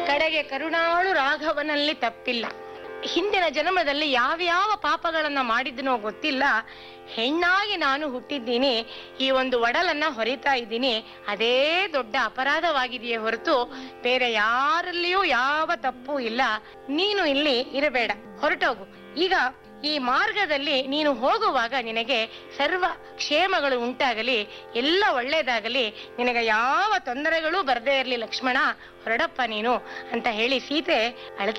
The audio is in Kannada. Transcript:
ಕಡೆಗೆ ಕರುಣಾಳು ರಾಘವನಲ್ಲಿ ತಪ್ಪಿಲ್ಲ ಹಿಂದಿನ ಜನ್ಮದಲ್ಲಿ ಯಾವ್ಯಾವ ಪಾಪಗಳನ್ನ ಮಾಡಿದ್ನೋ ಗೊತ್ತಿಲ್ಲ ಹೆಣ್ಣಾಗಿ ನಾನು ಹುಟ್ಟಿದ್ದೀನಿ ಈ ಒಂದು ಒಡಲನ್ನ ಹೊರಿತಾ ಇದ್ದೀನಿ ಅದೇ ದೊಡ್ಡ ಅಪರಾಧವಾಗಿದೆಯೇ ಹೊರತು ಬೇರೆ ಯಾರಲ್ಲಿಯೂ ಯಾವ ತಪ್ಪು ಇಲ್ಲ ನೀನು ಇಲ್ಲಿ ಇರಬೇಡ ಹೊರಟೋಗು ಈಗ ಈ ಮಾರ್ಗದಲ್ಲಿ ನೀನು ಹೋಗುವಾಗ ನಿನಗೆ ಸರ್ವ ಕ್ಷೇಮಗಳು ಉಂಟಾಗಲಿ ಎಲ್ಲ ಒಳ್ಳೇದಾಗಲಿ ನಿನಗೆ ಯಾವ ತೊಂದರೆಗಳೂ ಬರದೇ ಇರಲಿ ಲಕ್ಷ್ಮಣ ಹೊರಡಪ್ಪ ನೀನು ಅಂತ ಹೇಳಿ ಸೀತೆ ಅಳ್ತಾ